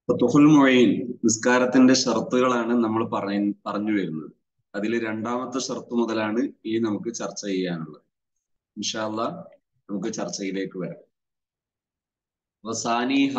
ഫത്തുഹുൽ മൊയ്ൻ നിസ്കാരത്തിന്റെ ഷർത്തുകളാണ് നമ്മൾ പറയ പറഞ്ഞു വരുന്നത് അതിൽ രണ്ടാമത്തെ ഷർത്ത് മുതലാണ് ഈ നമുക്ക് ചർച്ച ചെയ്യാനുള്ളത് ഇൻഷാല്ല നമുക്ക് ചർച്ചയിലേക്ക് വരാം വസാനീഹ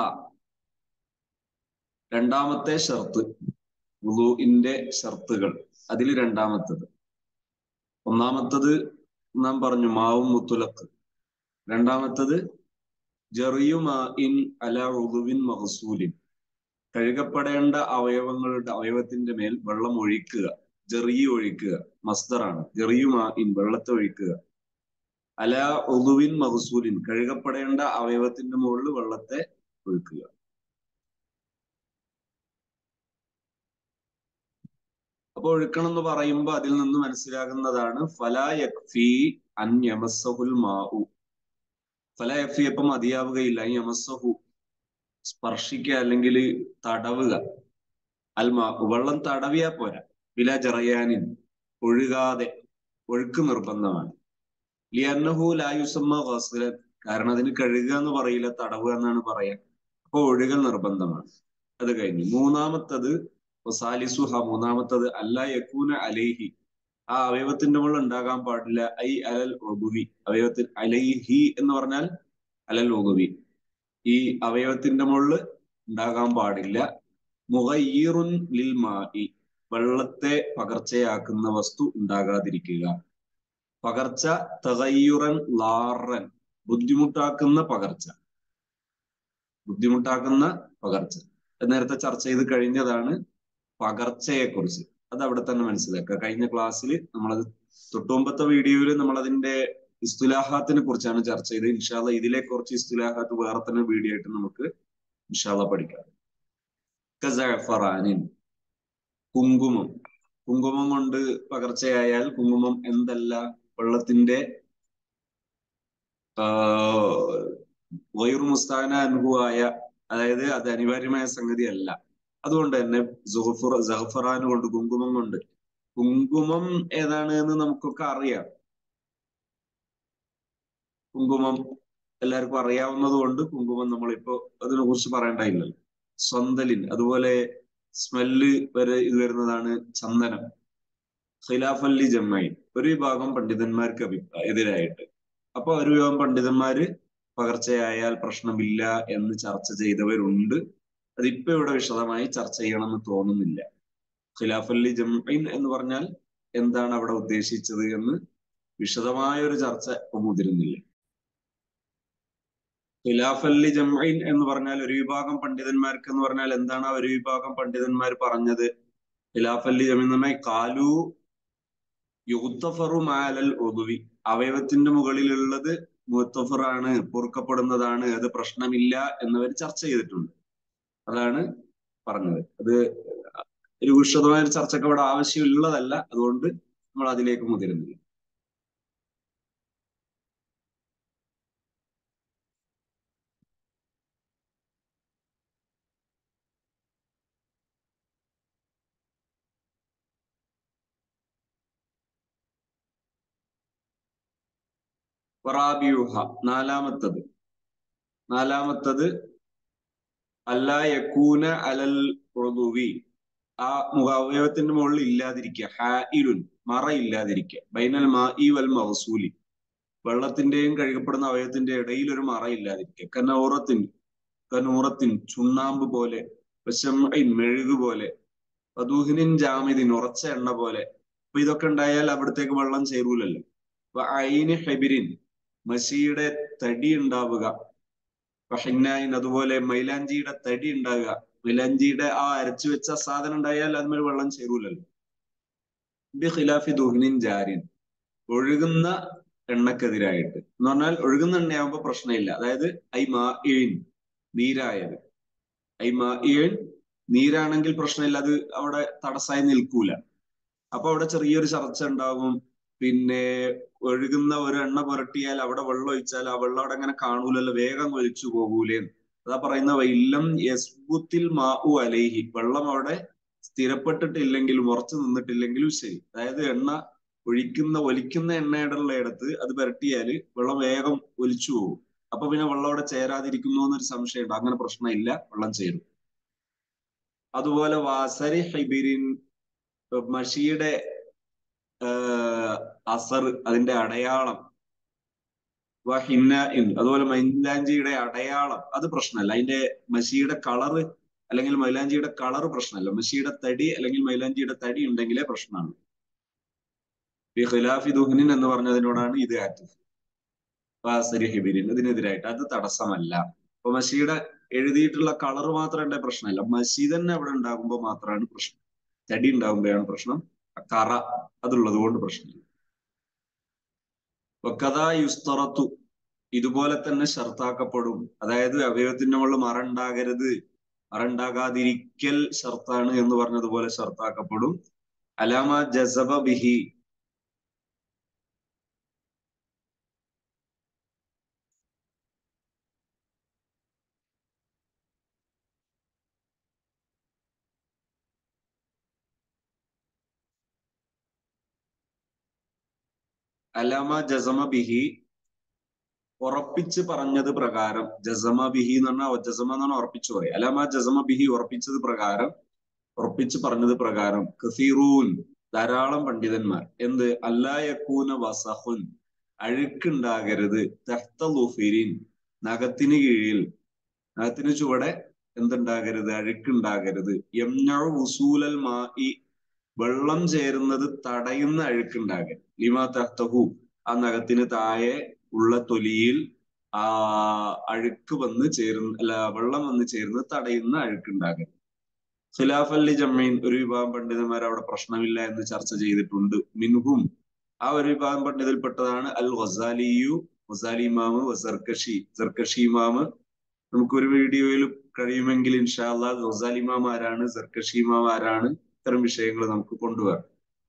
രണ്ടാമത്തെ ഷർത്ത് വുളുഇന്റെ ഷർത്തുകൾ അതിൽ രണ്ടാമത്തത് ഒന്നാമത്തത് നാം പറഞ്ഞു മാവും മുത്തുലക്ക് രണ്ടാമത്തത് ജറിയുമാ ഇൻ അല ഉളുവിൻ മഹസൂലിൻ കഴുകപ്പെടേണ്ട അവയവങ്ങളുടെ അവയവത്തിന്റെ മേൽ വെള്ളം ഒഴിക്കുക ജെറിയ ഒഴിക്കുക മസ്ദറാണ് ജെറിയുമാ ഇൻ വെള്ളത്തെ ഒഴിക്കുക അല ഉളുവിൻ മഹസൂലിൻ കഴുകപ്പെടേണ്ട അവയവത്തിന്റെ മുകളിൽ വെള്ളത്തെ ഒഴിക്കുക അപ്പൊ ഒഴുക്കണം എന്ന് പറയുമ്പോൾ അതിൽ നിന്ന് മനസ്സിലാകുന്നതാണ് ഫലാ യക്ഫി അൻ യമസഹുൽ മാഉ ഫലാ യക്ഫി അപ്പം മതിയാവുകയില്ല യമസഹു സ്പർശിക്കുക അല്ലെങ്കിൽ തടവുക അൽമാ വെള്ളം തടവിയാ പോരാ വില ജറയാനിൻ ഒഴുകാതെ ഒഴുക്ക് നിർബന്ധമാണ് ലിയന്നഹു ലായുസമ്മ ഗസ്ലൻ കാരണം അതിന് കഴുകുക എന്ന് പറയില്ല തടവുക എന്നാണ് പറയാ അപ്പൊ ഒഴുകൽ നിർബന്ധമാണ് അത് കഴിഞ്ഞു മൂന്നാമത്തത് സാലിസുഹ മൂന്നാമത്തത് അല്ല യക്കൂന അലൈഹി ആ അവയവത്തിന്റെ മുകളിൽ ഉണ്ടാകാൻ പാടില്ല ഐ അലൽ ഒബുവി അവയവത്തിൽ അലൈഹി എന്ന് പറഞ്ഞാൽ അലൽ ഒബുവി ഈ അവയവത്തിന്റെ മുകളിൽ ഉണ്ടാകാൻ പാടില്ല മുഗയ്യറുൻ ലിൽ മായി വെള്ളത്തെ പകർച്ചയാക്കുന്ന വസ്തു ഉണ്ടാകാതിരിക്കുക പകർച്ച തകയ്യുറൻ ലാറൻ ബുദ്ധിമുട്ടാക്കുന്ന പകർച്ച ബുദ്ധിമുട്ടാക്കുന്ന പകർച്ച നേരത്തെ ചർച്ച ചെയ്ത് കഴിഞ്ഞതാണ് പകർച്ചയെ കുറിച്ച് അത് അവിടെ തന്നെ മനസ്സിലാക്കുക കഴിഞ്ഞ ക്ലാസ്സിൽ നമ്മളത് തൊട്ടുമുമ്പത്തെ വീഡിയോയിൽ നമ്മൾ അതിന്റെ ഇസ്തുലാഹാത്തിനെ കുറിച്ചാണ് ചർച്ച ചെയ്തത് ഇൻഷാല്ല ഇതിലെ കുറച്ച് ഇസ്തുലാഹാത്ത് വേറെ തന്നെ വീഡിയോ ആയിട്ട് നമുക്ക് ഇൻഷാല്ല പഠിക്കാം കസഫറാനിൻ കുങ്കുമം കുങ്കുമം കൊണ്ട് പകർച്ചയായാൽ കുങ്കുമം എന്തല്ല വെള്ളത്തിന്റെ വൈറു മുസ്താന അനുഭവമായ അതായത് അത് അനിവാര്യമായ സംഗതി അല്ല അതുകൊണ്ട് തന്നെ ജുഹഫുർ ജഹഫറാൻ കൊണ്ട് കുങ്കുമം കൊണ്ട് കുങ്കുമം ഏതാണ് എന്ന് നമുക്കൊക്കെ അറിയാം കുങ്കുമം എല്ലാവർക്കും അറിയാവുന്നത് കൊണ്ട് കുങ്കുമം നമ്മളിപ്പോ അതിനെ കുറിച്ച് പറയേണ്ടതില്ലല്ലോ സ്വന്തലിൻ അതുപോലെ സ്മെല്ല് വരെ ഇത് വരുന്നതാണ് ചന്ദനം ഖിലാഫല്ലി ജമ്മൈൻ ഒരു വിഭാഗം പണ്ഡിതന്മാർക്ക് അഭിപ്രായ എതിരായിട്ട് അപ്പൊ ഒരു വിഭാഗം പണ്ഡിതന്മാര് പകർച്ചയായാൽ പ്രശ്നമില്ല എന്ന് ചർച്ച ചെയ്തവരുണ്ട് അതിപ്പോ ഇവിടെ വിശദമായി ചർച്ച ചെയ്യണമെന്ന് തോന്നുന്നില്ല ഖിലാഫല്ലി ജംഐൻ എന്ന് പറഞ്ഞാൽ എന്താണ് അവിടെ ഉദ്ദേശിച്ചത് എന്ന് വിശദമായ ഒരു ചർച്ച ഇപ്പൊ മുതിരുന്നില്ല ഖിലാഫല്ലി ജംഐൻ എന്ന് പറഞ്ഞാൽ ഒരു വിഭാഗം പണ്ഡിതന്മാർക്ക് എന്ന് പറഞ്ഞാൽ എന്താണ് ആ ഒരു വിഭാഗം പണ്ഡിതന്മാർ പറഞ്ഞത് ഖിലാഫല്ലി ജമീൻ എന്ന് പറഞ്ഞാൽ കാലു യുത്തഫറു മാലൽ ഒതുവി അവയവത്തിന്റെ മുകളിലുള്ളത് മുത്തഫറാണ് പൊറുക്കപ്പെടുന്നതാണ് അത് പ്രശ്നമില്ല എന്നവർ ചർച്ച ചെയ്തിട്ടുണ്ട് അതാണ് പറഞ്ഞത് അത് ഒരു വിശദമായ ഒരു ചർച്ചയ്ക്ക് അവിടെ ആവശ്യമുള്ളതല്ല അതുകൊണ്ട് നമ്മൾ അതിലേക്ക് മുതിരുന്നില്ല വറാബിയുഹ നാലാമത്തത് നാലാമത്തത് അല്ല യക്കൂന അലൽ ഉളുവി ആ അവയവത്തിന്റെ മുകളിൽ ഇല്ലാതിരിക്കുക ഹായിലുൻ മറ ഇല്ലാതിരിക്കുക ബൈനൽ മാഇ വൽ മഹസൂലി വെള്ളത്തിന്റെയും കഴുകപ്പെടുന്ന അവയവത്തിന്റെ ഇടയിൽ ഒരു മറ ഇല്ലാതിരിക്കുക കനൂറത്തിൻ കനൂറത്തിൻ ചുണ്ണാമ്പ് പോലെ വശമൈൻ മെഴുക് പോലെ വധൂഹിനിൻ ജാമിദിൻ ഉറച്ച എണ്ണ പോലെ അപ്പൊ ഇതൊക്കെ ഉണ്ടായാൽ അവിടത്തേക്ക് വെള്ളം ചേരൂലല്ലോ അപ്പൊ ഐന് ഹെബിരിൻ മഷിയുടെ തടി ഉണ്ടാവുക ഹിന്നായിൻ അതുപോലെ മൈലാഞ്ചിയുടെ തടി ഉണ്ടാകുക മൈലാഞ്ചിയുടെ ആ അരച്ചു വെച്ച സാധനം ഉണ്ടായാൽ അതിന്മേൽ വെള്ളം ചേരൂലല്ലോ ബി ഖിലാഫി ദുഹ്നിൻ ജാരിൻ ഒഴുകുന്ന എണ്ണക്കെതിരായിട്ട് എന്ന് പറഞ്ഞാൽ ഒഴുകുന്ന എണ്ണയാകുമ്പോൾ പ്രശ്നമില്ല അതായത് ഐ മാ ഏൻ നീരായത് ഐ മാ ഏൻ നീരാണെങ്കിൽ പ്രശ്നമില്ല അത് അവിടെ തടസ്സമായി നിൽക്കൂല അപ്പൊ അവിടെ ചെറിയൊരു ചർച്ച ഉണ്ടാകും പിന്നെ ഒഴുകുന്ന ഒരു എണ്ണ പുരട്ടിയാൽ അവിടെ വെള്ളം ഒഴിച്ചാൽ ആ വെള്ളം അവിടെ അങ്ങനെ കാണൂലല്ലോ വേഗം ഒലിച്ചു പോകൂലേ അതാ പറയുന്ന ഇല്ലം യസ്ബുത്തിൽ മാഉ അലേഹി വെള്ളം അവിടെ സ്ഥിരപ്പെട്ടിട്ടില്ലെങ്കിലും ഉറച്ചു നിന്നിട്ടില്ലെങ്കിലും ശരി അതായത് എണ്ണ ഒഴിക്കുന്ന ഒലിക്കുന്ന എണ്ണയുടെ ഇടത്ത് അത് പുരട്ടിയാല് വെള്ളം വേഗം ഒലിച്ചു പോകും അപ്പൊ പിന്നെ വെള്ളം അവിടെ ചേരാതിരിക്കുന്നു എന്നൊരു സംശയമുണ്ട് അങ്ങനെ പ്രശ്നമില്ല വെള്ളം ചേരും അതുപോലെ വാസരി ഹിബിരിൻ മഷിയുടെ അസർ അതിന്റെ അടയാളം ഹിന്ന അതുപോലെ മൈലാഞ്ചിയുടെ അടയാളം അത് പ്രശ്നമല്ല അതിന്റെ മഷിയുടെ കളറ് അല്ലെങ്കിൽ മൈലാഞ്ചിയുടെ കളർ പ്രശ്നമല്ല മഷിയുടെ തടി അല്ലെങ്കിൽ മൈലാഞ്ചിയുടെ തടി ഉണ്ടെങ്കിലേ പ്രശ്നമാണ് ഈ ഖിലാഫി ദുഹ്നിൻ എന്ന് പറഞ്ഞതിനോടാണ് ഇത് ആറ്റിഫ് വാസരി ഹിബിരിൻ ഇതിനെതിരായിട്ട് അത് തടസ്സമല്ല അപ്പൊ മഷിയുടെ എഴുതിയിട്ടുള്ള കളർ മാത്രം എന്റെ പ്രശ്നമല്ല മഷി തന്നെ അവിടെ ഉണ്ടാകുമ്പോൾ മാത്രമാണ് പ്രശ്നം തടി ഉണ്ടാകുമ്പോഴാണ് പ്രശ്നം കറ അതുള്ളത് കൊണ്ട് പ്രശ്നമില്ല വക്കഥാ യുസ്തറത്തു ഇതുപോലെ തന്നെ ഷർത്താക്കപ്പെടും അതായത് അവയവത്തിന്റെ മുകളിൽ മറ ഉണ്ടാകരുത് മറ ഉണ്ടാകാതിരിക്കൽ ഷർത്താണ് എന്ന് പറഞ്ഞതുപോലെ ഷർത്താക്കപ്പെടും അലാമ ജസബ ബിഹി അലാമ ജസമ ബിഹി ഉറപ്പിച്ച് പറഞ്ഞത് പ്രകാരം ജസമ ബിഹി എന്ന് പറഞ്ഞാൽ ജസമ എന്നാണ് ഉറപ്പിച്ചു പറയും അലാമ ജസമ ബിഹി ഉറപ്പിച്ചത് പ്രകാരം ഉറപ്പിച്ച് പറഞ്ഞത് പ്രകാരം കസീറൂൻ ധാരാളം പണ്ഡിതന്മാർ എന്ത് അല്ലായക്കൂന വസഹുൻ അഴുക്കുണ്ടാകരുത് തെഹ്തലുഫിരിൻ നഖത്തിന് കീഴിൽ നഖത്തിന് ചുവടെ എന്തുണ്ടാകരുത് അഴുക്കുണ്ടാകരുത് യംനഉ ഉസൂലൽ മായി വെള്ളം ചേരുന്നത് തടയുന്ന അഴുക്കുണ്ടാകരുത് ലിമാ തഹ്തഹു ആ നഖത്തിന് താഴെ ഉള്ള തൊലിയിൽ ആ അഴുക്ക് വന്ന് ചേരുന്ന അല്ല വെള്ളം വന്ന് ചേരുന്നത് തടയുന്ന അഴുക്കുണ്ടാകരുത് ഖിലാഫ് അല്ലി ജമ്മീൻ ഒരു വിഭാഗം പണ്ഡിതന്മാർ അവിടെ പ്രശ്നമില്ല എന്ന് ചർച്ച ചെയ്തിട്ടുണ്ട് മിൻഹും ആ ഒരു വിഭാഗം പണ്ഡിതൽപ്പെട്ടതാണ് അൽ ഗസാലിയു ഗസാലി ഇമാമ് സർക്കഷി സർക്കഷി ഇമാമ് നമുക്ക് ഒരു വീഡിയോയിൽ കഴിയുമെങ്കിൽ ഇൻഷാല്ല ഗസാലി ഇമാം ആരാണ് സർക്കഷി ഇമാം ആരാണ് ഇത്തരം വിഷയങ്ങൾ നമുക്ക് കൊണ്ടുവരാം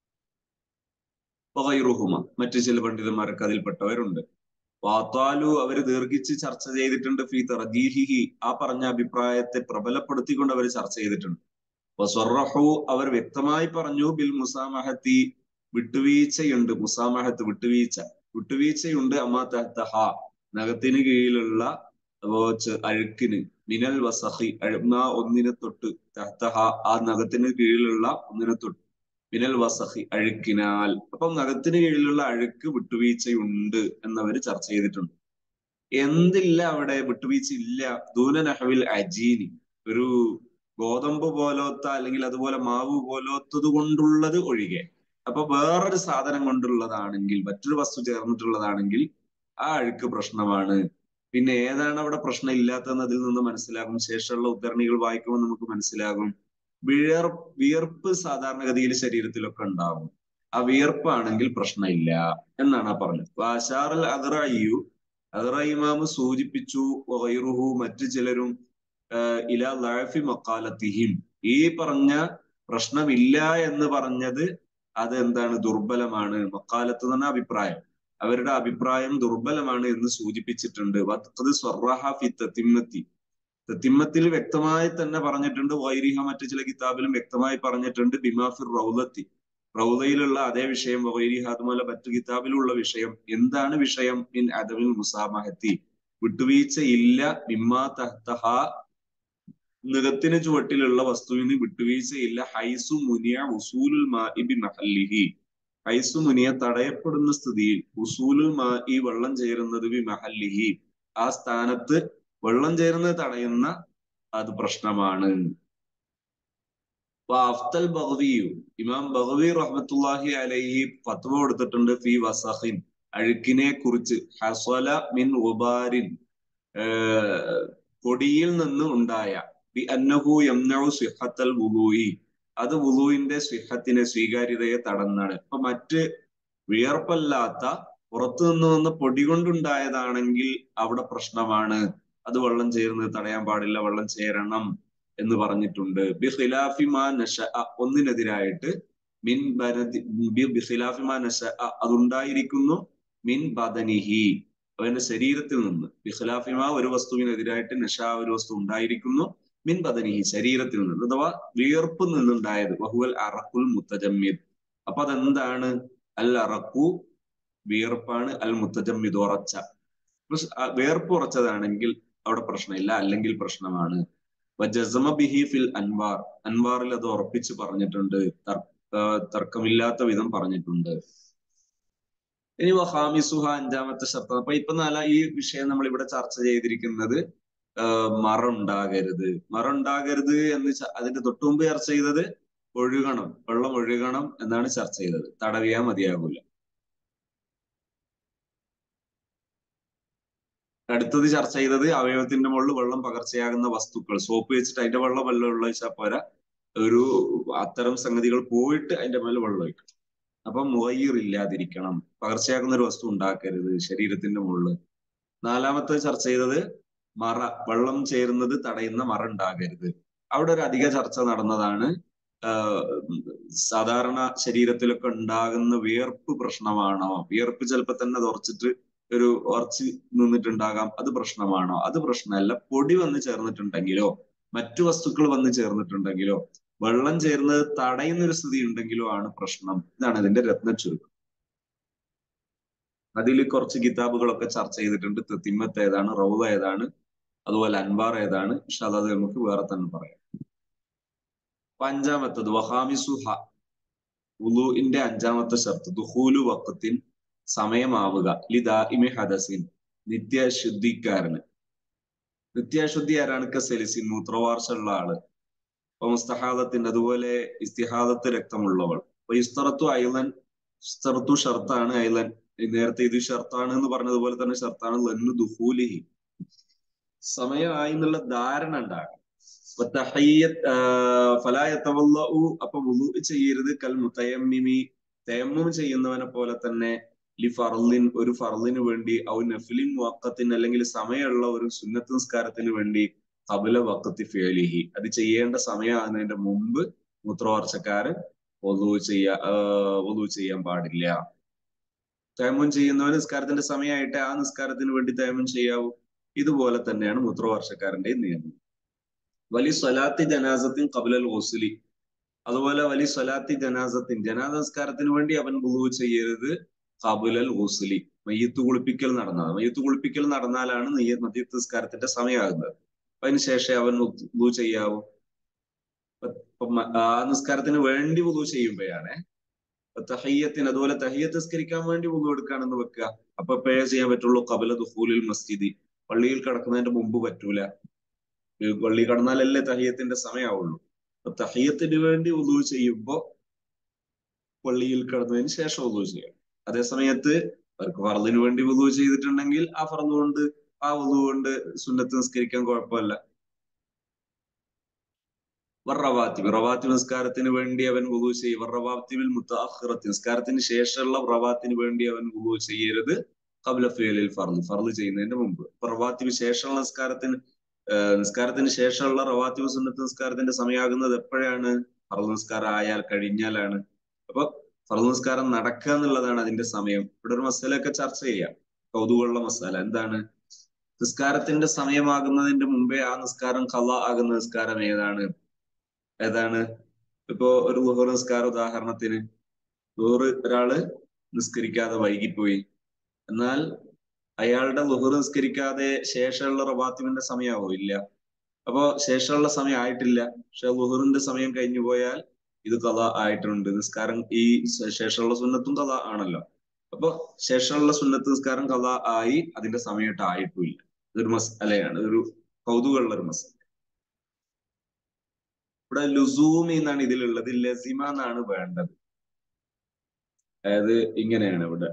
വൈറുഹുമ മറ്റു ചില പണ്ഡിതന്മാർക്ക് അതിൽപ്പെട്ടവരുണ്ട് വാത്താലു അവർ ദീർഘിച്ച് ചർച്ച ചെയ്തിട്ടുണ്ട് ഫി തർജീഹിഹി ആ പറഞ്ഞ അഭിപ്രായത്തെ പ്രബലപ്പെടുത്തിക്കൊണ്ട് അവർ ചർച്ച ചെയ്തിട്ടുണ്ട് വസ്വറഹു അവർ വ്യക്തമായി പറഞ്ഞു ബിൽ മുസാമഹത്തി വിട്ടുവീഴ്ചയുണ്ട് മുസാമഹത്ത് വിട്ടുവീഴ്ച വിട്ടുവീഴ്ചയുണ്ട് അമ്മാ തഹ്തഹ നഖത്തിന് കീഴിലുള്ള അഴുക്കിന് മിനൽ വസഹി അഴുന്ന ഒന്നിനെ തൊട്ട് തഹ്തഹ ആ നഖത്തിന് കീഴിലുള്ള ഒന്നിനെ തൊട്ട് മിനൽ വസഹി അഴുക്കിനാൽ അപ്പം നഖത്തിന് കീഴിലുള്ള അഴുക്ക് വിട്ടുവീഴ്ചയുണ്ട് എന്നവർ ചർച്ച ചെയ്തിട്ടുണ്ട് എന്തില്ല അവിടെ വിട്ടുവീഴ്ച ഇല്ല ദൂനനഹവിൽ അജീനി ഒരു ഗോതമ്പ് പോലത്തെ അല്ലെങ്കിൽ അതുപോലെ മാവ് പോലത്തത് കൊണ്ടുള്ളത് ഒഴികെ അപ്പൊ വേറൊരു സാധനം കൊണ്ടുള്ളതാണെങ്കിൽ മറ്റൊരു വസ്തു ചേർന്നിട്ടുള്ളതാണെങ്കിൽ ആ അഴുക്ക് പ്രശ്നമാണ് പിന്നെ ഏതാണ് അവിടെ പ്രശ്നം ഇല്ലാത്തതെന്ന് അതിൽ നിന്ന് മനസ്സിലാകും ശേഷമുള്ള ഉദ്ധരണികൾ വായിക്കുമ്പോൾ നമുക്ക് മനസ്സിലാകും വിയർ വിയർപ്പ് സാധാരണഗതിയിൽ ശരീരത്തിലൊക്കെ ഉണ്ടാകും ആ വിയർപ്പാണെങ്കിൽ പ്രശ്നമില്ല എന്നാണ് ആ പറഞ്ഞത് വാശാറൽ അദറയ്യു അദറ ഇമാമ് സൂചിപ്പിച്ചു വൈറുഹു മറ്റു ചിലരും ഇല ലഴഫി മക്കാലത്തിഹിം ഈ പറഞ്ഞ പ്രശ്നമില്ല എന്ന് പറഞ്ഞത് അത് എന്താണ് ദുർബലമാണ് മക്കാലത്ത് എന്ന് പറഞ്ഞ അഭിപ്രായം അവരുടെ അഭിപ്രായം ദുർബലമാണ് എന്ന് സൂചിപ്പിച്ചിട്ടുണ്ട് വത്തത് സ്വറഹ ഫി തത്തിമ്മത്തി തത്തിമ്മത്തിൽ വ്യക്തമായി തന്നെ പറഞ്ഞിട്ടുണ്ട് വൈരിഹ മറ്റു ചില കിതാബിലും വ്യക്തമായി പറഞ്ഞിട്ടുണ്ട് ബിമാഫിർ റൗലത്തി റൗദയിലുള്ള അതേ വിഷയം വൈരിഹ അതുപോലെ മറ്റു കിതാബിലുള്ള വിഷയം എന്താണ് വിഷയം ഇൻ അദമിൽ മുസാമഹത്തി വിട്ടുവീഴ്ച ഇല്ല ബിമ്മാ തഹ്തഹ നിറത്തിന് ചുവട്ടിലുള്ള വസ്തുവിന് വിട്ടുവീഴ്ചയില്ല ഹൈസു മുനിയ ഉസൂലുൽ മാഇബി മഹല്ലിഹി ഹൈസു മുനിയ തടയപ്പെടുന്ന സ്ഥിതിയിൽ ഉസൂലുൽ മാഇ വെള്ളം ചേരുന്നത് ബി മഹല്ലിഹി ആ സ്ഥാനത്ത് വെള്ളം ചേരുന്നത് തടയുന്ന അത് പ്രശ്നമാണ് അഫ്തൽ ബഹവിയു ഇമാം ബഹവി റഹ്മത്തുല്ലാഹി അലൈഹി ഫത്വ കൊടുത്തിട്ടുണ്ട് ഫി വസഹിൻ അഴുക്കിനെ കുറിച്ച് ഹസല മിൻ ഉബാരിൻ പൊടിയിൽ നിന്ന് ഉണ്ടായ ബി അന്നഹു യംനഉ സിഹത്തൽ വുളൂയി അത് വുളൂയിന്റെ സിഹത്തിനെ സ്വീകാര്യതയെ തടന്നാണ് ഇപ്പൊ മറ്റ് വിയർപ്പല്ലാത്ത പുറത്തു നിന്ന് വന്ന പൊടി കൊണ്ടുണ്ടായതാണെങ്കിൽ അവിടെ പ്രശ്നമാണ് അത് വെള്ളം ചേർന്ന് തടയാൻ പാടില്ല വെള്ളം ചേരണം എന്ന് പറഞ്ഞിട്ടുണ്ട് ബി ഖിലാഫിമാ നഷ ഒന്നിനെതിരായിട്ട് മിൻ ബിഖിലാഫിമാ നഷ അതുണ്ടായിരിക്കുന്നു മിൻ ബദനിഹി അവന്റെ ശരീരത്തിൽ നിന്ന് ബിഖിലാഫിമാ ഒരു വസ്തുവിനെതിരായിട്ട് നഷ ഒരു വസ്തു ഉണ്ടായിരിക്കുന്നു മിൻ ബദനിഹി ശരീരത്തിൽ നിന്ന് അഥവാ വിയർപ്പ് നിന്നുണ്ടായത് വഹുവൽ അറക്കുൽ മുത്തജമ്മിദ് അപ്പൊ അതെന്താണ് അൽ അറക്കു വിയർപ്പാണ് അൽ മുത്തജമ്മിദ് ഉറച്ച വിയർപ്പ് ഉറച്ചതാണെങ്കിൽ അവിടെ പ്രശ്നമില്ല അല്ലെങ്കിൽ പ്രശ്നമാണ് വജസമ ബിഹി ഫിൽ അൻവാർ അൻവാറിൽ അത് ഉറപ്പിച്ച് പറഞ്ഞിട്ടുണ്ട് തർക്കമില്ലാത്ത വിധം പറഞ്ഞിട്ടുണ്ട് ഇനി വഹാമിസുഹ അഞ്ചാമത്തെ ശബ്ദം അപ്പൊ ഇപ്പൊ നാല ഈ വിഷയം നമ്മൾ ഇവിടെ ചർച്ച ചെയ്തിരിക്കുന്നത് മറ ഉണ്ടാകരുത് മറ ഉണ്ടാകരുത് എന്ന് അതിന്റെ തൊട്ടുമുമ്പ് ചർച്ച ചെയ്തത് ഒഴുകണം വെള്ളം ഒഴുകണം എന്നാണ് ചർച്ച ചെയ്തത് തടവിയാ മതിയാകൂല അടുത്തത് ചർച്ച ചെയ്തത് അവയവത്തിന്റെ മുകളിൽ വെള്ളം പകർച്ചയാകുന്ന വസ്തുക്കൾ സോപ്പ് വെച്ചിട്ട് അതിന്റെ വെള്ളം വെള്ളം ഉള്ള വെച്ചാൽ പോരാ ഒരു അത്തരം സംഗതികൾ പോയിട്ട് അതിന്റെ മേലെ വെള്ളം ഒഴിക്കണം അപ്പൊ മുവയ്യർ ഇല്ലാതിരിക്കണം പകർച്ചയാകുന്ന ഒരു വസ്തു ഉണ്ടാക്കരുത് ശരീരത്തിന്റെ മുകളിൽ നാലാമത്തെ ചർച്ച ചെയ്തത് മറ വെള്ളം ചേരുന്നത് തടയുന്ന മറ ഉണ്ടാകരുത് അവിടെ ഒരു അധിക ചർച്ച നടന്നതാണ് സാധാരണ ശരീരത്തിലൊക്കെ ഉണ്ടാകുന്ന വിയർപ്പ് പ്രശ്നമാണോ വിയർപ്പ് ചിലപ്പോൾ തന്നെ അത് ഉറച്ചിട്ട് ഒരു ഉറച്ച് നിന്നിട്ടുണ്ടാകാം അത് പ്രശ്നമാണോ അത് പ്രശ്നമല്ല പൊടി വന്ന് ചേർന്നിട്ടുണ്ടെങ്കിലോ മറ്റു വസ്തുക്കൾ വന്ന് ചേർന്നിട്ടുണ്ടെങ്കിലോ വെള്ളം ചേർന്നത് തടയുന്ന ഒരു സ്ഥിതി ഉണ്ടെങ്കിലോ ആണ് പ്രശ്നം ഇതാണ് ഇതിന്റെ രത്ന ചുരുക്കം അതിൽ കുറച്ച് കിതാബുകളൊക്കെ ചർച്ച ചെയ്തിട്ടുണ്ട് തെത്തിമ്മത്ത് ഏതാണ് റൗദ ഏതാണ് അതുപോലെ അൻവാർ ഏതാണ് പക്ഷെ അത് നമുക്ക് വേറെ തന്നെ പറയാം അഞ്ചാമത്തത് വഹാമിസുഹ ഉലുവിന്റെ അഞ്ചാമത്തെ ഷർത്ത് ദുഹൂലു വക്കത്തിൻ സമയമാവുക ലിദാഇമി ഹദസിൻ നിത്യശുദ്ധിക്കാരന് നിത്യശുദ്ധി ആരാണ് കസലിസിൻ മൂത്രവാർഷമുള്ള ആള് അപ്പൊ മുസ്തഹാദത്തിന്റെ അതുപോലെ ഇസ്തിഹാദത്ത് രക്തമുള്ളവൾ അപ്പൊ ഇസ്തറത്തു ഐലൻ ഇസ്തറത്തു ഷർത്താണ് ഐലൻ നേരത്തെ ഇത് ഷർത്താണ് എന്ന് പറഞ്ഞതുപോലെ തന്നെ ഷർത്താണ് ലന്നു ദുഹൂലിഹി സമയമായി എന്നുള്ള ധാരണ ഉണ്ടാകും അപ്പൊ വുളു ചെയ്യരുത് കൽ മുത്തയമ്മിമി തയമ്മും ചെയ്യുന്നവനെ പോലെ തന്നെ ലി ഫർലിൻ ഒരു ഫർലിന് വേണ്ടി ഔ നഫിലിൻ വക്കത്തിന് അല്ലെങ്കിൽ സമയമുള്ള ഒരു സുന്നത്ത് നിസ്കാരത്തിന് വേണ്ടി കബല വക്കത്തി ഫേലിഹി അത് ചെയ്യേണ്ട സമയമാകുന്നതിന്റെ മുമ്പ് മൂത്രവാർച്ചക്കാരൻ ഒതു ചെയ്യാ ഒതു ചെയ്യാൻ പാടില്ല തേമം ചെയ്യുന്നവൻ നിസ്കാരത്തിന്റെ സമയമായിട്ട് ആ നിസ്കാരത്തിന് വേണ്ടി തേമം ചെയ്യാവൂ ഇതുപോലെ തന്നെയാണ് മൂത്രവർഷക്കാരന്റെ നിയമം വലി സ്വലാത്തി ജനാസത്തിൻ കബലൽ ഹുസ്ലി അതുപോലെ വലി സ്വലാത്തി ജനാസത്തിൻ ജനാസ നിസ്കാരത്തിന് വേണ്ടി അവൻ ബുളു ചെയ്യരുത് കബുലൽ ഹുസ്ലി മയ്യത്ത് കുളിപ്പിക്കൽ നടന്നത് മയ്യത്ത് കുളിപ്പിക്കൽ നടന്നാലാണ് നെയ്യ മദ്യത്ത് നിസ്കാരത്തിന്റെ സമയമാകുന്നത് അതിനുശേഷം അവൻ ബുളു ചെയ്യാവൂ ആ നിസ്കാരത്തിന് വേണ്ടി വുളു ചെയ്യുമ്പോഴാണ് തഹയ്യത്തിന് അതുപോലെ തഹയ്യത്ത് നിസ്കരിക്കാൻ വേണ്ടി വുളു എടുക്കുകയാണെന്ന് വെക്കുക അപ്പൊ എപ്പോഴേ ചെയ്യാൻ പറ്റുള്ളൂ കബല ദുഹൂലിൽ മസ്ജിദി പള്ളിയിൽ കിടക്കുന്നതിന്റെ മുമ്പ് പറ്റൂല പള്ളി കടന്നാലല്ലേ തഹയ്യത്തിന്റെ സമയമാവുള്ളൂ അപ്പൊ തഹയ്യത്തിന് വേണ്ടി വുളു ചെയ്യുമ്പോ പള്ളിയിൽ കിടന്നതിന് ശേഷം വുളു ചെയ്യാം അതേ സമയത്ത് അവർക്ക് ഫറദിന് വേണ്ടി വുളു ചെയ്തിട്ടുണ്ടെങ്കിൽ ആ ഫറദ് കൊണ്ട് ആ വുളു കൊണ്ട് സുന്നത്ത് നിസ്കരിക്കാൻ കുഴപ്പമില്ല റവാത്തിബ് റവാത്തിബ് നിസ്കാരത്തിന് വേണ്ടി അവൻ വുളു ചെയ്യും റവാത്തിബിൽ മുത്താഖിറത്ത് നിസ്കാരത്തിന് ശേഷമുള്ള റവാത്തിന് വേണ്ടി അവൻ വുളു ചെയ്യരുത് കബല ഫേലിൽ ഫർദ് ഫർദ് ചെയ്യുന്നതിന്റെ മുമ്പ് റവാത്തിബ് ശേഷമുള്ള നിസ്കാരത്തിന് നിസ്കാരത്തിന് ശേഷമുള്ള റവാത്തിബ് സുന്നത്ത് നിസ്കാരത്തിന്റെ സമയമാകുന്നത് എപ്പോഴാണ് ഫർദ് നിസ്കാരം ആയാൽ കഴിഞ്ഞാലാണ് അപ്പൊ ഫർദ് നിസ്കാരം നടക്കുക എന്നുള്ളതാണ് അതിന്റെ സമയം ഇവിടെ ഒരു മസാലയൊക്കെ ചർച്ച ചെയ്യാം കൗതുകമുള്ള മസാല എന്താണ് നിസ്കാരത്തിന്റെ സമയമാകുന്നതിന്റെ മുമ്പേ ആ നിസ്കാരം കല ആകുന്ന നിസ്കാരം ഏതാണ് ഏതാണ് ഇപ്പോ ഒരു ലുഹർ നിസ്കാരം ഉദാഹരണത്തിന് ലുഹർ ഒരാള് നിസ്കരിക്കാതെ വൈകിപ്പോയി എന്നാൽ അയാളുടെ ലുഹർ നിസ്കരിക്കാതെ ശേഷമുള്ള റവാത്തിമിന്റെ സമയമാവോ ഇല്ല അപ്പോ ശേഷമുള്ള സമയം ആയിട്ടില്ല പക്ഷെ ലുഹറിന്റെ സമയം കഴിഞ്ഞു പോയാൽ ഇത് കഥ ആയിട്ടുണ്ട് നിസ്കാരം ഈ ശേഷമുള്ള സുന്നത്തും കഥ ആണല്ലോ അപ്പൊ ശേഷമുള്ള സുന്നത്ത് നിസ്കാരം കഥ ആയി അതിന്റെ സമയത്ത് ആയിട്ടുമില്ല ഇതൊരു മസാലയാണ് ഒരു കൗതുകമുള്ള ഒരു മസാല ഇവിടെ ലുസൂമി എന്നാണ് ഇതിലുള്ളത് ലസിമ എന്നാണ് വേണ്ടത് അതായത് ഇങ്ങനെയാണ് ഇവിടെ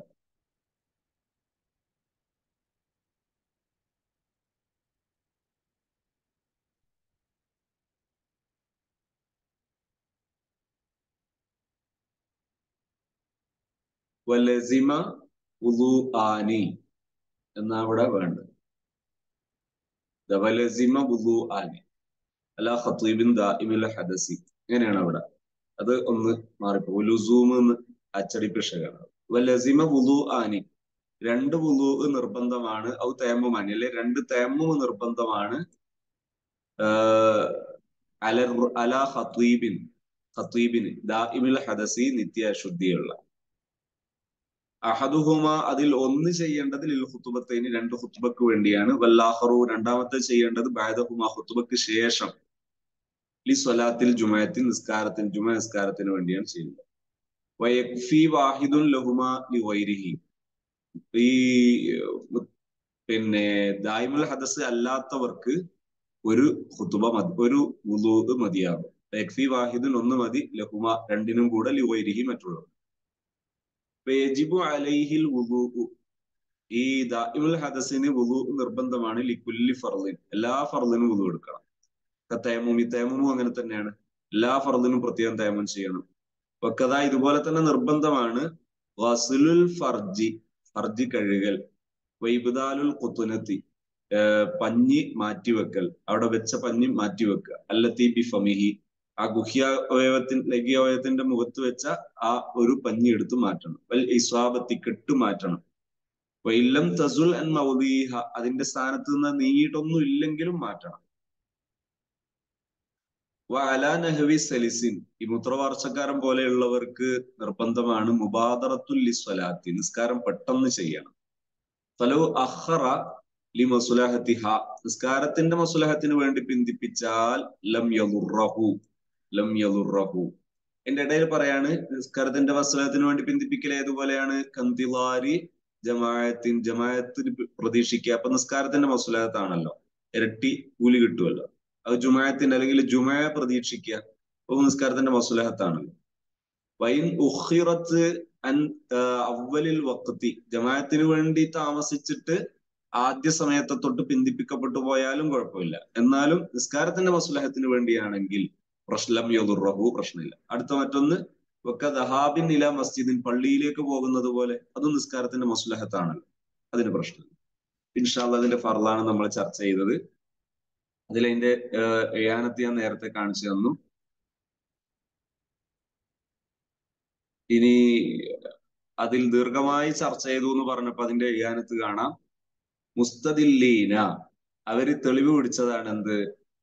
വലസിമ ഉദു ആനി എന്നാ ഇവിടെ വേണ്ടത് വലസിമ ഉദു ആനി അല ഖത്തീബിൻ ദാഇമിൽ ഹദസി ഇങ്ങനെയാണ് അവിടെ അത് ഒന്ന് മാറിപ്പോ ലുസൂം എന്ന് അച്ചടി പിശകാണ് വലസിമ വുളു ആനി രണ്ട് വുളു നിർബന്ധമാണ് ഔ തേമ്മുമാനി അല്ലെ രണ്ട് തേമ്മും നിർബന്ധമാണ് അല അല ഖത്തീബിൻ ഖത്തീബിന് ദാഇമിൽ ഹദസി നിത്യശുദ്ധിയുള്ള അഹദുഹുമ അതിൽ ഒന്ന് ചെയ്യേണ്ടത് ലിൽ ഹുത്തുബത്തേന് രണ്ട് ഹുത്തുബക്ക് വേണ്ടിയാണ് വല്ലാഹറു രണ്ടാമത്തെ ചെയ്യേണ്ടത് ബാദഹുമ ഹുത്തുബക്ക് ശേഷം ലി സ്വലാത്തിൽ ജുമയത്തിൽ നിസ്കാരത്തിന് ജുമ നിസ്കാരത്തിന് വേണ്ടിയാണ് ചെയ്യുന്നത് വയക്ഫി വാഹിദുൻ ലഹുമ ലി വൈരിഹി ഈ പിന്നെ ദായിമുൽ ഹദസ് അല്ലാത്തവർക്ക് ഒരു ഖുതുബ മതി ഒരു വുളൂ മതിയാകും യക്ഫി വാഹിദുൻ ഒന്ന് മതി ലഹുമ രണ്ടിനും കൂടെ ലി വൈരിഹി മറ്റുള്ളവർ യജിബു അലൈഹിൽ വുളൂ ഈ ദായിമുൽ ഹദസിന് വുളൂ നിർബന്ധമാണ് ലിക്കുല്ലി ഫർദിൻ എല്ലാ ഫർദിനും വുളൂ എടുക്കണം തേമും ഈ തേമും അങ്ങനെ തന്നെയാണ് എല്ലാ ഫർദിനും പ്രത്യേകം തേമം ചെയ്യണം വക്കത ഇതുപോലെ തന്നെ നിർബന്ധമാണ് വസുലുൽ ഫർജി ഫർജി കഴുകൽ വൈബുദാലുൽ കുത്തുനത്തി പഞ്ഞി മാറ്റിവെക്കൽ അവിടെ വെച്ച പഞ്ഞി മാറ്റിവെക്കുക അല്ലത്തി ബി ഫമിഹി ആ ഗുഹ്യ അവയവത്തിന് ലഘ്യ അവയവത്തിന്റെ മുഖത്ത് വെച്ച ആ ഒരു പഞ്ഞി എടുത്ത് മാറ്റണം വൽ ഇസ്വാബത്തി കെട്ട് മാറ്റണം വൈലം തസുൽ അൻ മൗദീഹ അതിന്റെ സ്ഥാനത്ത് നിന്ന് നീങ്ങിയിട്ടൊന്നും ഇല്ലെങ്കിലും മാറ്റണം വഅല നഹവി സലിസിൻ ഈ മൂത്രവാർച്ചക്കാരൻ പോലെയുള്ളവർക്ക് നിർബന്ധമാണ് മുബാദറത്തുൽ ലിസ്വലാത്തി നിസ്കാരം പെട്ടെന്ന് ചെയ്യണം ഫലോ അഹറ ലി മസുലഹത്തിഹ നിസ്കാരത്തിന്റെ മസുലഹത്തിന് വേണ്ടി പിന്തിപ്പിച്ചാൽ ലം യലുറഹു ലം യലുറഹു എന്റെ ഇടയിൽ പറയാണ് നിസ്കാരത്തിന്റെ മസുലഹത്തിന് വേണ്ടി പിന്തിപ്പിക്കൽ ഏതുപോലെയാണ് കന്തിവാരി ജമായത്തിൻ ജമായത്തിന് പ്രതീക്ഷിക്കുക അപ്പൊ നിസ്കാരത്തിന്റെ മസുലഹത്താണല്ലോ ഇരട്ടി കൂലി കിട്ടുമല്ലോ അത് ജുമായത്തിന്റെ അല്ലെങ്കിൽ ജുമായ പ്രതീക്ഷിക്കുക അപ്പൊ നിസ്കാരത്തിന്റെ മസുലഹത്താണല്ലോ വൈൻ ഉഹിറത്ത് അൻ അവലിൽ വക്കത്തി ജമായത്തിന് വേണ്ടി താമസിച്ചിട്ട് ആദ്യ സമയത്തെ തൊട്ട് പിന്തിപ്പിക്കപ്പെട്ടു പോയാലും കുഴപ്പമില്ല എന്നാലും നിസ്കാരത്തിന്റെ മസുലഹത്തിന് വേണ്ടിയാണെങ്കിൽ പ്രശ്നം യദുറഹു പ്രശ്നമില്ല അടുത്ത മറ്റൊന്ന് ഒക്കെ ദഹാബിൻ നില മസ്ജിദിൻ പള്ളിയിലേക്ക് പോകുന്നത് പോലെ അതും നിസ്കാരത്തിന്റെ മസുലഹത്താണല്ലോ അതിന് പ്രശ്നം ഇൻഷാല്ല അതിന്റെ ഫർലാണ് നമ്മൾ ചർച്ച ചെയ്തത് അതിലതിന്റെ ഏയാനത്ത് ഞാൻ നേരത്തെ കാണിച്ചു തന്നു ഇനി അതിൽ ദീർഘമായി ചർച്ച ചെയ്തു എന്ന് പറഞ്ഞപ്പോ അതിന്റെ ഏയാനത്ത് കാണാം മുസ്തദില്ലീന അവര് തെളിവ് പിടിച്ചതാണ് എന്ത്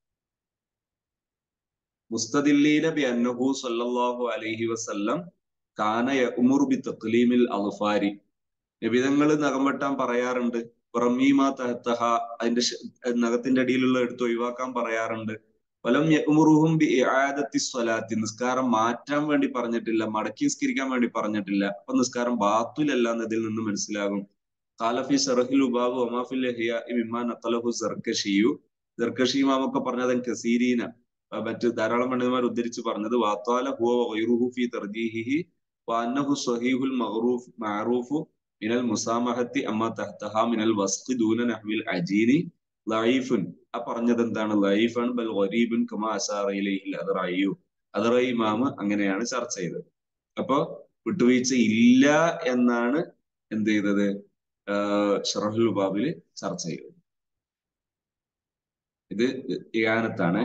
മുസ്തദില്ലീന ബി അന്നഹു സല്ലല്ലാഹു അലൈഹി വസല്ലം കാന യഅ്മുറു ബി തഖ്ലീമിൽ അൾഫാരി നബിതങ്ങൾ നഖം വെട്ടാൻ പറയാറുണ്ട് റമീമ തഹത്തഹ അതിന്റെ നഖത്തിന്റെ അടിയിലുള്ള എടുത്ത് ഒഴിവാക്കാൻ പറയാറുണ്ട് ഫലം യഅ്മുറുഹും ബി ഇആദത്തി സ്വലാത്തി നിസ്കാരം മാറ്റാൻ വേണ്ടി പറഞ്ഞിട്ടില്ല മടക്കി നിസ്കരിക്കാൻ വേണ്ടി പറഞ്ഞിട്ടില്ല അപ്പൊ നിസ്കാരം ബാത്തുലല്ല എന്നതിൽ നിന്ന് മനസ്സിലാകും കാലഫി ഷറഹിൽ ഉബാബ് ഒമാഫിൽ മിമ്മാൻ അത്തലഹു സർക്കഷിയു സർക്കഷി മാമൊക്കെ പറഞ്ഞത് കസീരീന മറ്റ് ധാരാളം പണ്ഡിതന്മാർ ഉദ്ധരിച്ച് പറഞ്ഞത് വാത്താല ഹുവ വൈറുഹു ഫി തർജീഹിഹി വാന്നഹു സ്വഹീഹുൽ മഗ്റൂഫ് മഅറൂഫു മിനൽ മുസാമഹത്തി അമ്മ തഹ്തഹ മിനൽ വസ്ഖി ദൂന നഹ്വിൽ അജീനി ലൈഫുൻ ആ പറഞ്ഞത് എന്താണ് ലൈഫാണ് ബൽ ഗരീബുൻ കമാ അസാറയിലേഹിൽ അതറയ്യു അതറ ഇമാമ് അങ്ങനെയാണ് ചർച്ച ചെയ്തത് അപ്പൊ വിട്ടുവീഴ്ച ഇല്ല എന്നാണ് എന്ത് ചെയ്തത് ഷറഹുൽ ബാബില് ചർച്ച ചെയ്തത് ഇത് ഇയാനത്താണ്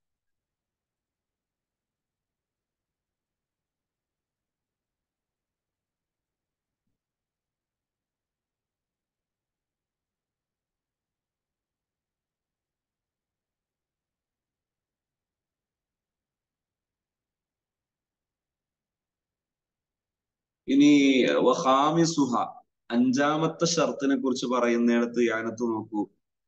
ഇനി വഹാമിസുഹ അഞ്ചാമത്തെ ഷർത്തിനെ കുറിച്ച് പറയുന്നിടത്ത് യാനത്ത് നോക്കൂ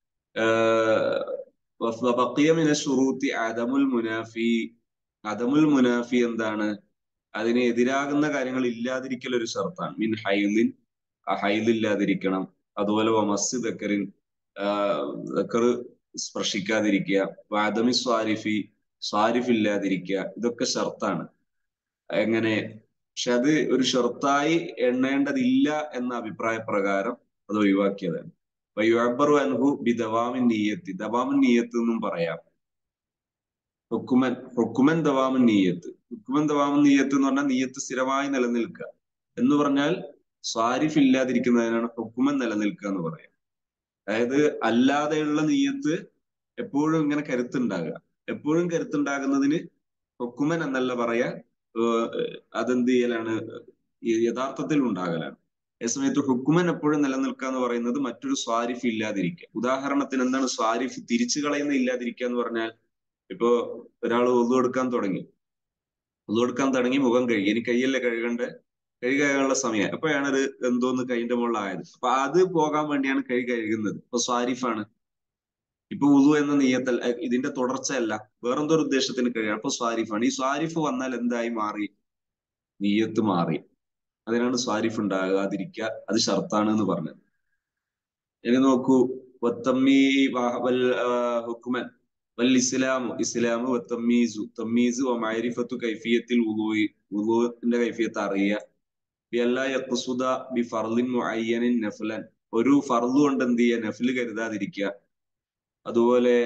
ബക്കിയമിന ഷുറൂത്തി അദമുൽ മുനാഫി അദമുൽ മുനാഫി എന്താണ് അതിന് എതിരാകുന്ന കാര്യങ്ങൾ ഇല്ലാതിരിക്കൽ ഒരു ഷർത്താണ് മിൻ ഹൈലിൻ ഹൈൽ ഇല്ലാതിരിക്കണം അതുപോലെ വമസ് ദക്കറിൻ ദക്കർ സ്പർശിക്കാതിരിക്കുക വാദമി സ്വാരിഫി സ്വാരിഫ് ഇല്ലാതിരിക്കുക ഇതൊക്കെ ഷർത്താണ് എങ്ങനെ പക്ഷെ അത് ഒരു ഷെർത്തായി എണ്ണേണ്ടതില്ല എന്ന അഭിപ്രായ പ്രകാരം അത് ഒഴിവാക്കിയതാണ് വയ്യുബറു അൻഹു ബി ദവാമിൻ നീയത്തി ദവാമിൻ നീയത്ത് എന്നും പറയാം ഹുക്കുമൻ ഹുക്കുമൻ ദവാമിൻ നീയത്ത് ഹുക്കുമൻ ദവാമിൻ നീയത്ത് എന്ന് പറഞ്ഞാൽ നീയത്ത് സ്ഥിരമായി നിലനിൽക്കുക എന്ന് പറഞ്ഞാൽ സ്വാരിഫ് ഇല്ലാതിരിക്കുന്നതിനാണ് ഹുക്കുമൻ നിലനിൽക്കുക എന്ന് പറയാം അതായത് അല്ലാതെയുള്ള നീയത്ത് എപ്പോഴും ഇങ്ങനെ കരുത്തുണ്ടാകുക എപ്പോഴും കരുത്തുണ്ടാകുന്നതിന് ഹുക്കുമൻ എന്നല്ല പറയാ അതെന്ത് ചെയ്യലാണ് യഥാർത്ഥത്തിൽ ഉണ്ടാകലാണ് അതേസമയത്ത് ഹുക്കുമൻ എപ്പോഴും നിലനിൽക്കുക എന്ന് പറയുന്നത് മറ്റൊരു സ്വാരിഫ് ഇല്ലാതിരിക്കുക ഉദാഹരണത്തിന് എന്താണ് സ്വാരിഫ് തിരിച്ചു കളയുന്ന ഇല്ലാതിരിക്കുക എന്ന് പറഞ്ഞാൽ ഇപ്പോ ഒരാൾ ഒതു എടുക്കാൻ തുടങ്ങി ഒതു എടുക്കാൻ തുടങ്ങി മുഖം കഴുകി ഇനി കൈയല്ലേ കഴുകണ്ടേ കൈ കഴുകാനുള്ള സമയം അപ്പോഴാണ് ഒരു എന്തോന്ന് കൈന്റെ മുകളിലായത് അപ്പൊ അത് പോകാൻ വേണ്ടിയാണ് കൈ കഴുകുന്നത് അപ്പൊ സ്വാരിഫാണ് ഇപ്പൊ ഉദു എന്ന നീയത്തൽ ഇതിന്റെ തുടർച്ചയല്ല വേറെന്തോ ഒരു ഉദ്ദേശത്തിന് കഴിയാണ് അപ്പൊ സ്വാരിഫാണ് ഈ സ്വാരിഫ് വന്നാൽ എന്തായി മാറി നീയത്ത് മാറി അതിനാണ് സ്വാരിഫ് ഉണ്ടാകാതിരിക്കുക അത് ഷർത്താണ് എന്ന് പറഞ്ഞത് ഇനി നോക്കൂ വത്തമ്മീ വൽ ഹുക്കുമൻ വൽ ഇസ്ലാമു ഇസ്ലാമു വത്തമ്മീസു തമ്മീസ് വമാരിഫത്തു കൈഫിയത്തിൽ ഉദുയി ഉദുവിന്റെ കൈഫിയത്ത് അറിയുക ബിയല്ല യഖ്സുദ ബി ഫർളിൻ മുഅയ്യനിൻ നഫ്ലൻ ഒരു ഫർള് കൊണ്ട് എന്ത് ചെയ്യുക നഫ്ല് കരുതാതിരിക്കുക അതുപോലെ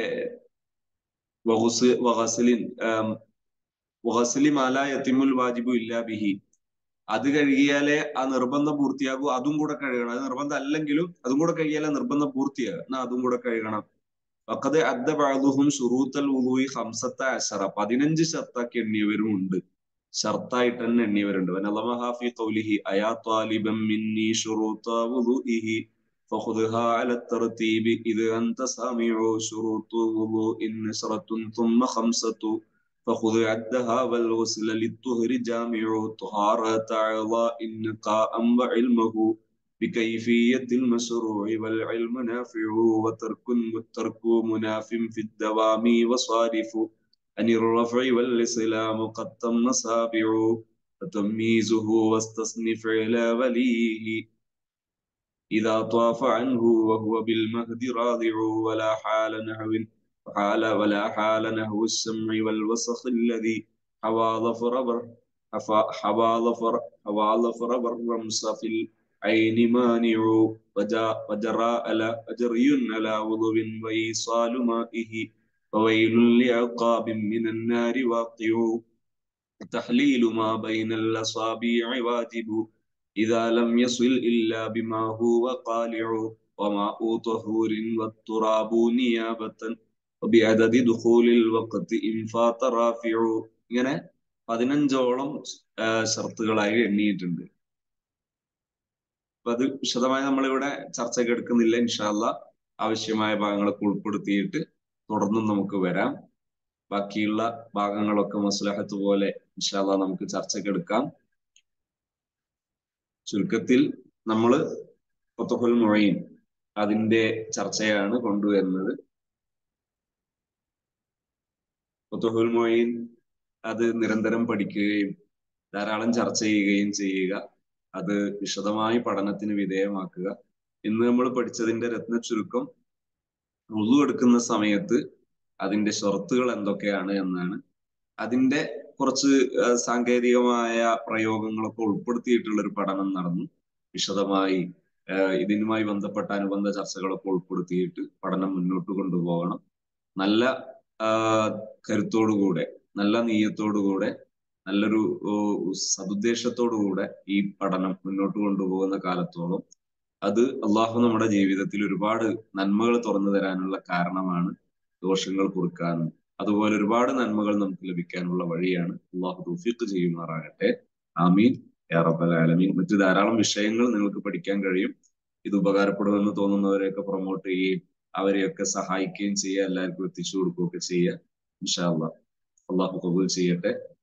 വഗുസ് വഗസ്ലിൻ വഗസ്ലി മാല യത്തിമുൽ വാജിബു ഇല്ലാ ബിഹി അത് കഴുകിയാലേ ആ നിർബന്ധം പൂർത്തിയാകൂ അതും കൂടെ കഴുകണം അത് നിർബന്ധം അല്ലെങ്കിലും അതും കൂടെ കഴുകിയാലേ നിർബന്ധം പൂർത്തിയാകും എന്നാ അതും കൂടെ കഴുകണം വക്കത് അദ്ദ ബാദുഹും ഷുറൂത്തൽ ഉദൂയി ഹംസത്ത അശറ പതിനഞ്ച് ഷർത്താക്കി എണ്ണിയവരും ഉണ്ട് ഷർത്തായിട്ട് തന്നെ എണ്ണിയവരുണ്ട് വനലമഹാഫി ഖൗലിഹി അയാ ത്വാലിബൻ മിന്നി ഷുറൂത്ത വുദൂഇഹി فخذها على الترتيب إذا أنت سامع شروط وضوء نشرة ثم خمسة فخذ عدها والغسل للطهر جامع طهارة أعضاء نقاء وعلمه بكيفية المشروع والعلم نافع وترك والترك مناف في الدوام وصارف عن الرفع والإسلام قد تم سابع فتمييزه واستثنف على وليه إذا طاف عنه وهو بالمهد راضع ولا حال نحو حال ولا حال نحو السمع والوسخ الذي حوى ظفر بر حوى ظفر حوى ظفر بالرمس في العين مانع وجاء وجرى على أجري على وضو وإيصال مائه فويل لعقاب من النار واقع تحليل ما بين الأصابع واجب إذا لم يصل إلا بما هو قالع وماء طهور والتراب نيابة وبعدد دخول الوقت إن فات رافع ഇങ്ങനെ പതിനഞ്ചോളം ഷർത്തുകളായി എണ്ണിയിട്ടുണ്ട് അപ്പൊ അത് വിശദമായി നമ്മളിവിടെ ചർച്ചയ്ക്ക് എടുക്കുന്നില്ല ഇൻഷാല്ല ആവശ്യമായ ഭാഗങ്ങളൊക്കെ ഉൾപ്പെടുത്തിയിട്ട് തുടർന്നും നമുക്ക് വരാം ബാക്കിയുള്ള ഭാഗങ്ങളൊക്കെ മസ്ലഹത്ത് പോലെ ഇൻഷാല്ല നമുക്ക് ചർച്ചയ്ക്ക് എടുക്കാം ചുരുക്കത്തിൽ നമ്മൾ ഫത്തുഹുൽ മൊഴീൻ അതിന്റെ ചർച്ചയാണ് കൊണ്ടുവരുന്നത് ഫത്തുഹുൽ മൊഴീൻ അത് നിരന്തരം പഠിക്കുകയും ധാരാളം ചർച്ച ചെയ്യുകയും ചെയ്യുക അത് വിശദമായി പഠനത്തിന് വിധേയമാക്കുക ഇന്ന് നമ്മൾ പഠിച്ചതിന്റെ രത്ന ചുരുക്കം ഉളു എടുക്കുന്ന സമയത്ത് അതിന്റെ ഷർത്തുകൾ എന്തൊക്കെയാണ് എന്നാണ് അതിന്റെ കുറച്ച് സാങ്കേതികമായ പ്രയോഗങ്ങളൊക്കെ ഉൾപ്പെടുത്തിയിട്ടുള്ള ഒരു പഠനം നടന്നു വിശദമായി ഇതിനുമായി ബന്ധപ്പെട്ട അനുബന്ധ ചർച്ചകളൊക്കെ ഉൾപ്പെടുത്തിയിട്ട് പഠനം മുന്നോട്ട് കൊണ്ടുപോകണം നല്ല കരുത്തോടുകൂടെ നല്ല നീയത്തോടുകൂടെ നല്ലൊരു സതുദ്ദേശത്തോടുകൂടെ ഈ പഠനം മുന്നോട്ട് കൊണ്ടുപോകുന്ന കാലത്തോളം അത് അള്ളാഹു നമ്മുടെ ജീവിതത്തിൽ ഒരുപാട് നന്മകൾ തുറന്നു തരാനുള്ള കാരണമാണ് ദോഷങ്ങൾ കുറുക്കാനും അതുപോലെ ഒരുപാട് നന്മകൾ നമുക്ക് ലഭിക്കാനുള്ള വഴിയാണ് അള്ളാഹു തൗഫീഖ് ചെയ്യുമാറാകട്ടെ ആമീൻ യാ റബ്ബൽ ആലമീൻ മറ്റു ധാരാളം വിഷയങ്ങൾ നിങ്ങൾക്ക് പഠിക്കാൻ കഴിയും ഇത് ഉപകാരപ്പെടുമെന്ന് തോന്നുന്നവരെയൊക്കെ പ്രൊമോട്ട് ചെയ്യുകയും അവരെയൊക്കെ സഹായിക്കുകയും ചെയ്യുക എല്ലാവർക്കും എത്തിച്ചു കൊടുക്കുകയൊക്കെ ചെയ്യുക ഇൻഷാ അള്ളാഹ് അള്ളാഹു കബൂൽ ചെയ്യട്ടെ